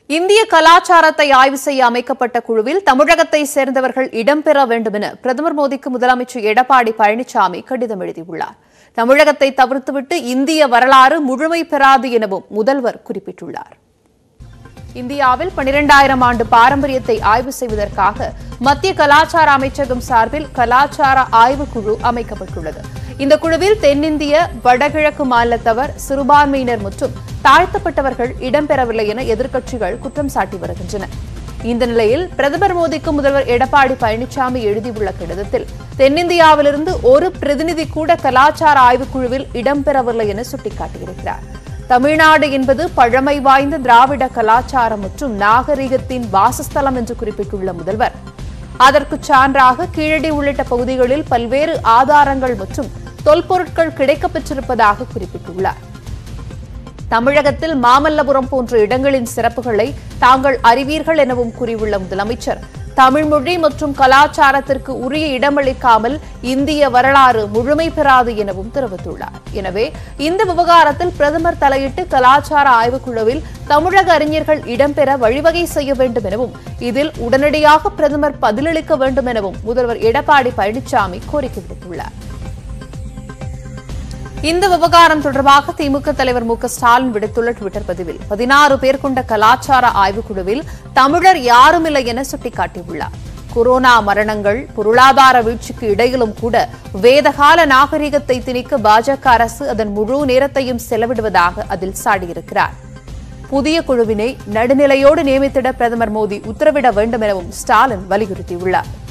இந்திய கலாச்சாரத்தை ஆய்வு செய்ய அமைக்கப்பட்ட குழுவில் தமிழகத்தை சேர்ந்தவர்கள் இடம்பெற வேண்டும் என பிரதமர் மோடிக்கு முதலமைச்சர் எடப்பாடி பழனிசாமி கடிதம் எழுதியுள்ளார் தமிழகத்தை தவிர்த்துவிட்டு இந்திய வரலாறு முழுமை பெறாது எனவும் முதல்வர் குறிப்பிட்டுள்ளார் இந்தியாவில் பனிரெண்டாயிரம் ஆண்டு பாரம்பரியத்தை ஆய்வு செய்வதற்காக மத்திய கலாச்சார அமைச்சகம் சார்பில் கலாச்சார ஆய்வுக்குழு அமைக்கப்பட்டுள்ளது இந்த குழுவில் தென்னிந்திய வடகிழக்கு மாநிலத்தவர் சிறுபான்மையினர் மற்றும் தாழ்த்தப்பட்டவர்கள் இடம்பெறவில்லை என எதிர்க்கட்சிகள் குற்றம் சாட்டி வருகின்றன இந்த நிலையில் பிரதமர் மோடிக்கு முதல்வர் எடப்பாடி பழனிசாமி எழுதியுள்ள கடிதத்தில் தென்னிந்தியாவிலிருந்து ஒரு பிரதிநிதி கூட கலாச்சார ஆய்வுக்குழுவில் இடம்பெறவில்லை என சுட்டிக்காட்டியிருக்கிறார் தமிழ்நாடு என்பது பழமை வாய்ந்த திராவிட கலாச்சாரம் மற்றும் நாகரிகத்தின் வாசஸ்தலம் என்று குறிப்பிட்டுள்ள முதல்வர் அதற்கு சான்றாக கீழடி உள்ளிட்ட பகுதிகளில் பல்வேறு ஆதாரங்கள் மற்றும் தொல்பொருட்கள் கிடைக்கப்பெற்றிருப்பதாக குறிப்பிட்டுள்ளார் தமிழகத்தில் மாமல்லபுரம் போன்ற இடங்களின் சிறப்புகளை தாங்கள் அறிவீர்கள் எனவும் கூறியுள்ள முதலமைச்சர் தமிழ் மொழி மற்றும் கலாச்சாரத்திற்கு உரிய இடமளிக்காமல் இந்திய வரலாறு முழுமை பெறாது எனவும் தெரிவித்துள்ளார் எனவே இந்த விவகாரத்தில் பிரதமர் தலையிட்டு கலாச்சார ஆய்வுக்குழுவில் தமிழக அறிஞர்கள் இடம்பெற வழிவகை செய்ய வேண்டும் எனவும் இதில் உடனடியாக பிரதமர் பதிலளிக்க வேண்டும் எனவும் முதல்வர் எடப்பாடி பழனிசாமி கோரிக்கை விடுத்துள்ளார் இந்த விவகாரம் தொடர்பாக திமுக தலைவர் மு க ஸ்டாலின் விடுத்துள்ள டுவிட்டர் பதிவில் பதினாறு பேர் கொண்ட கலாச்சார ஆய்வுக்குழுவில் தமிழர் யாருமில்லை என சுட்டிக்காட்டியுள்ளார் கொரோனா மரணங்கள் பொருளாதார வீழ்ச்சிக்கு இடையிலும் கூட வேதகால நாகரிகத்தை திணிக்க பாஜக அரசு அதன் முழு நேரத்தையும் செலவிடுவதாக அதில் சாடியிருக்கிறார் புதிய குழுவினை நடுநிலையோடு நியமித்திட பிரதமர் மோடி உத்தரவிட வேண்டும் எனவும் ஸ்டாலின் வலியுறுத்தியுள்ளார்